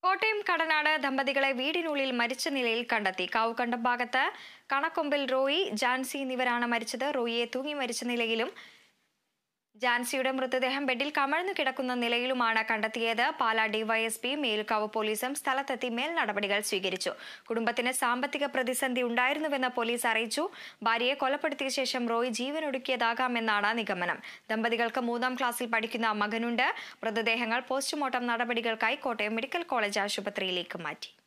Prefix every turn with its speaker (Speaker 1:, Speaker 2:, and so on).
Speaker 1: കോട്ടയം കടനാട് ദമ്പതികളെ വീടിനുള്ളിൽ മരിച്ച നിലയിൽ കണ്ടെത്തി കാവുകണ്ടം ഭാഗത്ത് കണക്കൊമ്പിൽ റോയി ജാൻസി എന്നിവരാണ് മരിച്ചത് റോയിയെ തൂങ്ങി മരിച്ച നിലയിലും ജാൻസിയുടെ മൃതദേഹം ബെഡിൽ കമഴ്ന്നു കിടക്കുന്ന നിലയിലുമാണ് കണ്ടെത്തിയത് പാലാ ഡിവൈഎസ്പി മേലുകാവ് പോലീസും സ്ഥലത്തെത്തി മേൽ നടപടികൾ സ്വീകരിച്ചു കുടുംബത്തിന് സാമ്പത്തിക പ്രതിസന്ധി ഉണ്ടായിരുന്നുവെന്ന് പോലീസ് അറിയിച്ചു ഭാര്യയെ കൊലപ്പെടുത്തിയ ശേഷം റോയ് ജീവനൊടുക്കിയതാകാമെന്നാണ് നിഗമനം ദമ്പതികൾക്ക് മൂന്നാം ക്ലാസ്സിൽ പഠിക്കുന്ന മകനുണ്ട് മൃതദേഹങ്ങൾ പോസ്റ്റ്മോർട്ടം നടപടികൾക്കായി കോട്ടയം മെഡിക്കൽ കോളേജ് ആശുപത്രിയിലേക്ക് മാറ്റി